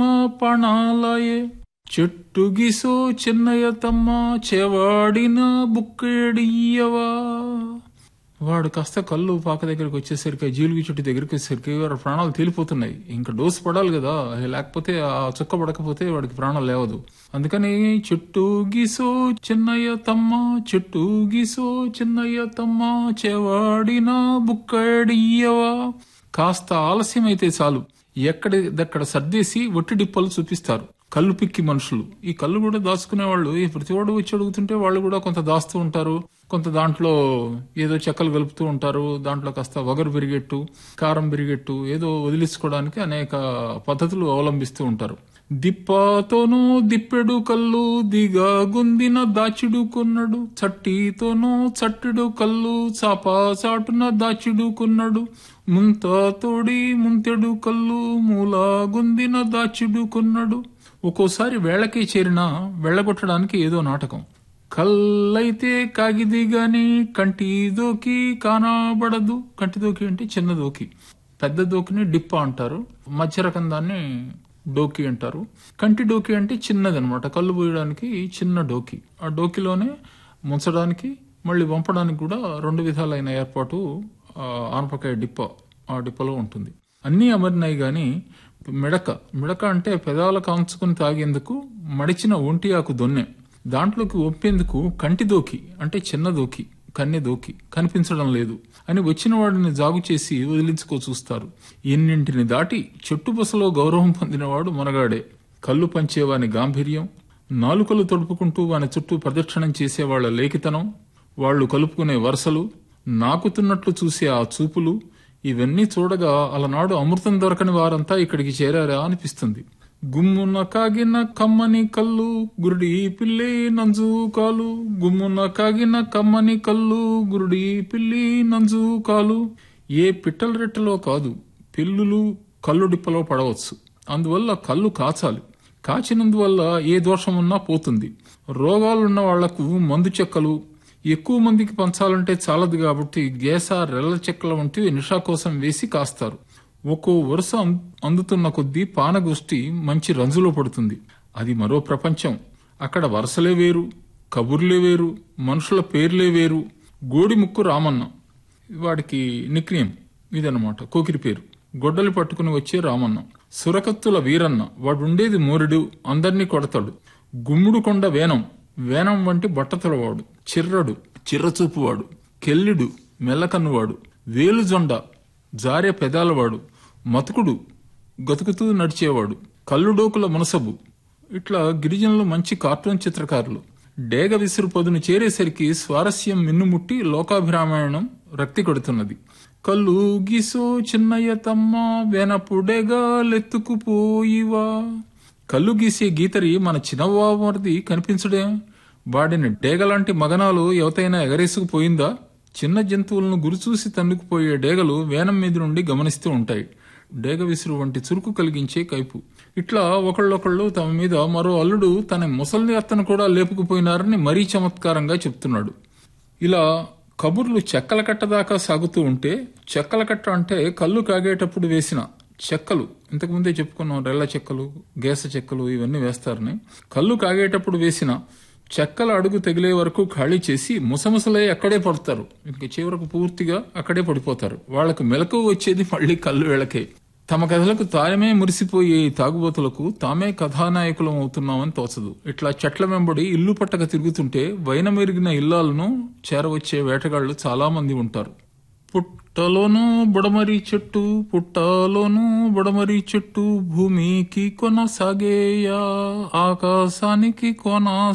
మా పణాలయే చెట్టు గిసో చిన్నయ్య తమ్మ చెవాడిన బుక్కేడియ్యవా వాడు కాస్త కళ్ళు పాక దగ్గరికి వచ్చేసరికి ఆ జీలుగి చెట్టు దగ్గరికి వచ్చేసరికి వాడి ప్రాణాలు తేలిపోతున్నాయి ఇంకా డోసు పడాలి కదా లేకపోతే ఆ చుక్క పడకపోతే వాడికి ప్రాణాలు లేవదు అందుకని చెట్టు గీసో చిన్నయ్య తమ్మ చెట్టు గీసో చిన్నయ్య తమ్మ చెవాడిన బుక్కడియ్యవా కాస్త ఆలస్యం అయితే చాలు ఎక్కడిదక్కడ సర్దేసి ఒట్టి డిప్పలు చూపిస్తారు కళ్ళు పిక్కి మనుషులు ఈ కళ్ళు కూడా దాచుకునే వాళ్ళు ఈ ప్రతివాడు వచ్చి అడుగుతుంటే వాళ్ళు కూడా కొంత దాస్తూ ఉంటారు కొంత దాంట్లో ఏదో చెక్కలు కలుపుతూ ఉంటారు దాంట్లో కాస్త వగరు బిరిగెట్టు కారం బిరిగెట్టు ఏదో వదిలించుకోవడానికి అనేక పద్ధతులు అవలంబిస్తూ ఉంటారు దిప్పతోనూ దిప్పెడు కళ్ళు దిగా గుందిన దాచిడు కొన్నడు చట్టితోనూ చట్టెడు కళ్ళు చాప చాటున దాచిడు కొన్నడు ముంత తోడి ముంతెడు కళ్ళు మూల గుందిన దాచిడు కొన్నడు ఒక్కోసారి వేళకి చేరినా వెళ్ళగొట్టడానికి ఏదో నాటకం కళ్ళైతే కాగిది గాని కంటి దోకి కానబడదు కంటి దోకి అంటే చిన్న దోకి పెద్ద దోకిని డిప్ప అంటారు మధ్య రకం దాన్ని డోకి అంటారు కంటి డోకి అంటే చిన్నది అనమాట కళ్ళు పోయడానికి చిన్న డోకి ఆ డోకిలోనే ముంచడానికి మళ్ళీ వంపడానికి కూడా రెండు విధాలైన ఏర్పాటు ఆ ఆనపకాయ డిప్ప ఆ డిప్పలో ఉంటుంది అన్నీ అమరినాయి గాని మిడక మిడక అంటే పెదాల కాంచుకుని తాగేందుకు మడిచిన ఒంటి ఆకు దొన్నె దాంట్లోకి ఒప్పేందుకు కంటి దోకి అంటే చిన్న దోకి కన్నె దోకి కనిపించడం లేదు అని వచ్చిన వాడిని జాగు చేసి వదిలించుకో చూస్తారు ఎన్నింటిని దాటి చెట్టు బసలో గౌరవం పొందినవాడు మనగాడే కళ్ళు పంచేవాని గాంభీర్యం నాలుకలు తడుపుకుంటూ వాని చుట్టూ ప్రదక్షిణం చేసేవాళ్ల లేఖితనం వాళ్లు కలుపుకునే వరుసలు నాకుతున్నట్లు చూసే ఆ చూపులు ఇవన్నీ చూడగా అలనాడు అమృతం దొరకని వారంతా ఇక్కడికి చేరారా అనిపిస్తుంది గుమ్మున కాగిన కమ్మని కళ్ళు గురుడి పిల్లి నంజు కాలు గుమ్మున కాగిన కమ్మని కళ్ళు గురుడి పిల్లి నంజు కాలు ఏ పిట్టల రెట్టలో కాదు పిల్లులు కళ్ళు డిప్పలో పడవచ్చు అందువల్ల కళ్ళు కాచాలి కాచినందువల్ల ఏ దోషమున్నా పోతుంది రోగాలున్న వాళ్లకు మందు చెక్కలు ఎక్కువ మందికి పంచాలంటే చాలదు కాబట్టి గేస రెల్ల చెక్కల వంటివి నిషా కోసం వేసి కాస్తారు ఒక్కో వరుస అందుతున్న కొద్దీ పానగోష్ఠి మంచి రంజులో పడుతుంది అది మరో ప్రపంచం అక్కడ వరుసలే వేరు కబుర్లే వేరు మనుషుల పేర్లే వేరు గోడి ముక్కు రామన్న వాడికి నిక్నేమ్ ఇదనమాట కోకిరి పేరు గొడ్డలి పట్టుకుని వచ్చే రామన్న సురకత్తుల వీరన్న వాడుండేది మోరుడు అందర్నీ కొడతాడు గుమ్ముడు కొండ వేనం వేనం వంటి బట్టతలవాడు చిర్రడు చిర్రచూపువాడు కెల్లిడు మెల్లకన్నువాడు వేలుజొండ జారే పెదాలవాడు మతుకుడు గతుకుతూ నడిచేవాడు కల్లుడోకుల మునసబు ఇట్లా గిరిజనులు మంచి కార్టూన్ చిత్రకారులు డేగ విసురు పదును చేరేసరికి స్వారస్యం మిన్నుముట్టి లోకాభిరామాయణం రక్తి కొడుతున్నది కళ్ళు గీసో చిన్నయ్య తమ్మ వెనపుడేగా లెత్తుకుపోయివా కళ్ళు గీసే గీతరి మన చిన్నవామరిది కనిపించడే వాడిని డేగలాంటి మగనాలు ఎవతైనా ఎగరేసుకుపోయిందా చిన్న జంతువులను గురిచూసి తన్నుకుపోయే డేగలు వేనం మీద నుండి గమనిస్తూ ఉంటాయి డేగ విసురు వంటి చురుకు కలిగించే కైపు ఇట్లా ఒకళ్ళొకళ్ళు తమ మీద మరో అల్లుడు తన ముసలి అత్తను కూడా లేపుకుపోయినారని మరీ చమత్కారంగా చెప్తున్నాడు ఇలా కబుర్లు చెక్కల కట్ట దాకా సాగుతూ ఉంటే చెక్కల కట్ట అంటే కళ్ళు కాగేటప్పుడు వేసిన చెక్కలు ఇంతకుముందే చెప్పుకున్నాం రెల్ల చెక్కలు గేస చెక్కలు ఇవన్నీ వేస్తారని కళ్ళు కాగేటప్పుడు వేసిన చెక్కల అడుగు తగిలే వరకు ఖాళీ చేసి ముసముసలై అక్కడే పడతారు ఇంక చివరకు పూర్తిగా అక్కడే పడిపోతారు వాళ్లకు మెలకు వచ్చేది మళ్లీ కళ్ళు వేళకే తమ కథలకు తామే మురిసిపోయే ఈ తాగుబోతులకు తామే కథానాయకులం అవుతున్నామని తోచదు ఇట్లా చెట్ల వెంబడి ఇల్లు పట్టక తిరుగుతుంటే వైనమెరిగిన ఇల్లాలను చేరవచ్చే వేటగాళ్లు చాలా మంది ఉంటారు పుట్టలోనూ బుడమరి చెట్టు పుట్టలోనూ బుడమరి చెట్టు భూమికి కొనసాగేయా ఆకాశానికి కొన